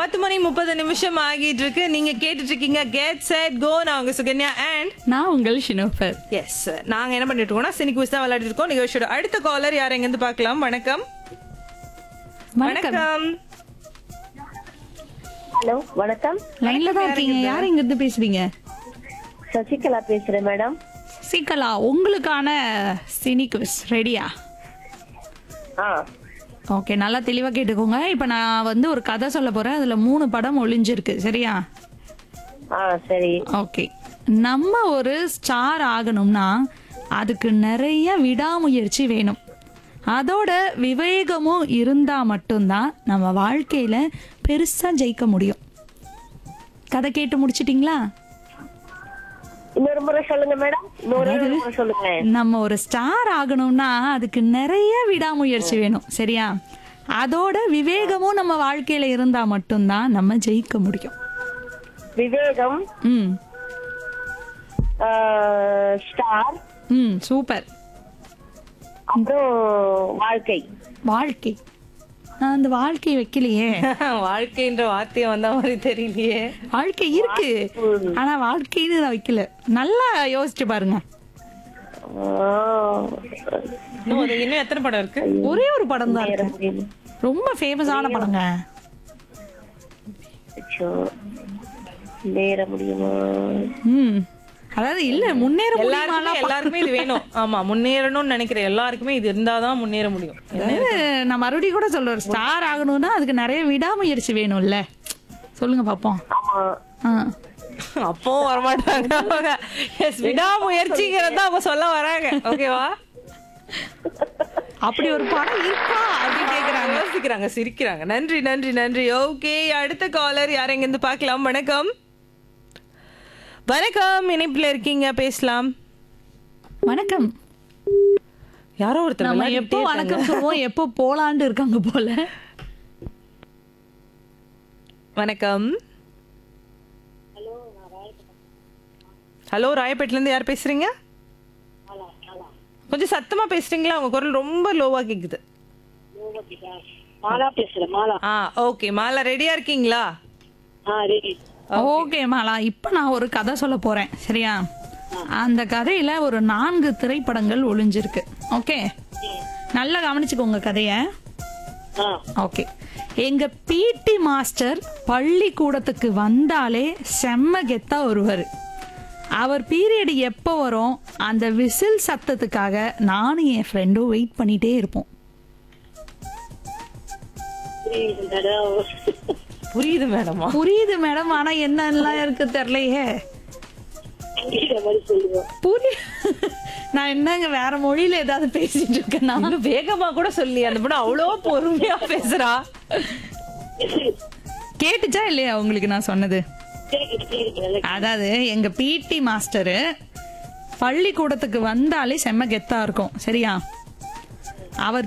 பத்து மணி முப்பது நிமிஷம் ஆகிட்டு இருக்கு நீங்க கேட்டுட்டு இருக்கீங்க கெட் செட் கோ நான் உங்க சுகன்யா அண்ட் நான் உங்கள் ஷினோஃபர் எஸ் நாங்க என்ன பண்ணிட்டு இருக்கோம்னா சினி குவிஸ் தான் விளையாடிட்டு இருக்கோம் நிகழ்ச்சியோட அடுத்த காலர் யார் எங்க இருந்து பார்க்கலாம் வணக்கம் வணக்கம் வணக்கம் ஹலோ வணக்கம் லைன்ல தான் இருக்கீங்க யார் இங்க இருந்து பேசுறீங்க சசிகலா பேசுறேன் மேடம் சீக்கலா உங்களுக்கான சினி குவிஸ் ரெடியா ஆ ஓகே நல்லா தெளிவா கேட்டுக்கோங்க இப்ப நான் வந்து ஒரு கதை சொல்ல போறேன் அதுல மூணு படம் ஒளிஞ்சிருக்கு சரியா ஆ சரி ஓகே நம்ம ஒரு ஸ்டார் ஆகணும்னா அதுக்கு நிறைய விடாமுயற்சி வேணும் அதோட விவேகமும் இருந்தா மட்டும்தான் நம்ம வாழ்க்கையில பெருசா ஜெயிக்க முடியும் கதை கேட்டு முடிச்சிட்டிங்களா இன்னொரு முறை சொல்லுங்க மேடம் இன்னொரு முறை சொல்லுங்க நம்ம ஒரு ஸ்டார் ஆகணும்னா அதுக்கு நிறைய விடாமுயற்சி வேணும் சரியா அதோட விவேகமும் நம்ம வாழ்க்கையில இருந்தா மட்டும்தான் நம்ம ஜெயிக்க முடியும் விவேகம் ம் ஆ, ஸ்டார் ம் சூப்பர் அப்புறம் வாழ்க்கை வாழ்க்கை நான் அந்த வாழ்க்கை வைக்கலையே வாழ்க்கைன்ற வார்த்தையை வந்த மாதிரி தெரியலையே வாழ்க்கை இருக்கு ஆனா வாழ்க்கைன்னு நான் வைக்கல நல்லா யோசிச்சு பாருங்க ஆ, இன்னும் ஒரு- இன்னும் எத்தனை படம் இருக்கு ஒரே ஒரு படம் தான் நேர இருக்கு முடியல. ரொம்ப ஃபேமஸான படங்க அச்சோ. நேர முடியுமா ம் அதாவது இல்ல முன்னேற எல்லாருக்குமே முடியுமாலாம் எல்லாருக்குமே இது வேணும் ஆமா முன்னேறணும்னு நினைக்கிற எல்லாருக்குமே இது இருந்தாதான் முன்னேற முடியும் அதாவது நான் மறுபடியும் கூட சொல்றேன் ஸ்டார் ஆகணும்னா அதுக்கு நிறைய விடாமுயற்சி வேணும்ல சொல்லுங்க பாப்போம் ஆமா ஆ. அப்பவும் வரமாட்டாங்க அவங்க எஸ் விடாமுயற்சிங்கிறத அவங்க சொல்ல வராங்க ஓகேவா அப்படி ஒரு படம் இருக்கா அப்படின்னு கேக்குறாங்க யோசிக்கிறாங்க சிரிக்கிறாங்க நன்றி நன்றி நன்றி ஓகே அடுத்த காலர் யார் எங்க இருந்து பார்க்கலாம் வணக்கம் வணக்கம் இணைப்புல இருக்கீங்க பேசலாம் வணக்கம் யாரோ ஒருத்தர் நம்ம விளையாடிட்டே எப்போ இருக்காங்க. வணக்கம் சொல்லுவோம் எப்போ போலாண்டு இருக்காங்க போல வணக்கம் ஹலோ ராயப்பேட்ல இருந்து யார் பேசுறீங்க கொஞ்சம் சத்தமா பேசுறீங்களா உங்க குரல் ரொம்ப லோவா கேக்குது மாலா பேசுறேன் மாலா ஆ ஓகே மாலா ரெடியா இருக்கீங்களா ஆ ரெடி ஓகே மாலா இப்ப நான் ஒரு கதை சொல்ல போறேன் சரியா அந்த கதையில ஒரு நான்கு திரைப்படங்கள் ஒளிஞ்சிருக்கு ஓகே நல்லா கவனிச்சுக்கோங்க கதைய ஆ ஓகே எங்க பிடி மாஸ்டர் பள்ளிக்கூடத்துக்கு வந்தாலே செம்ம கெத்தா வருவார் அவர் பீரியட் எப்போ வரும் அந்த விசில் சத்தத்துக்காக நானும் என் ஃப்ரெண்டும் வெயிட் பண்ணிட்டே இருப்போம் புரியுது மேடம் புரியுது மேடமா புரியுது மேடம் ஆனா என்னெல்லாம் இருக்கு தெரியலையே புரியுற மாதிரி சொல்லுவோம் புரிய நான் என்னங்க வேற மொழியில ஏதாவது பேசிட்டு இருக்கேன்னா இன்னும் வேகமா கூட சொல்லி அந்த படம் அவ்வளோ பொறுமையா பேசுறா கேட்டுச்சா இல்லையா உங்களுக்கு நான் சொன்னது கேக்குது கேக்குது நல்லா அதாவது எங்க பிடி மாஸ்டரு பள்ளிக்கூடத்துக்கு வந்தாலே செம்ம கெத்தா இருக்கும் சரியா அவர்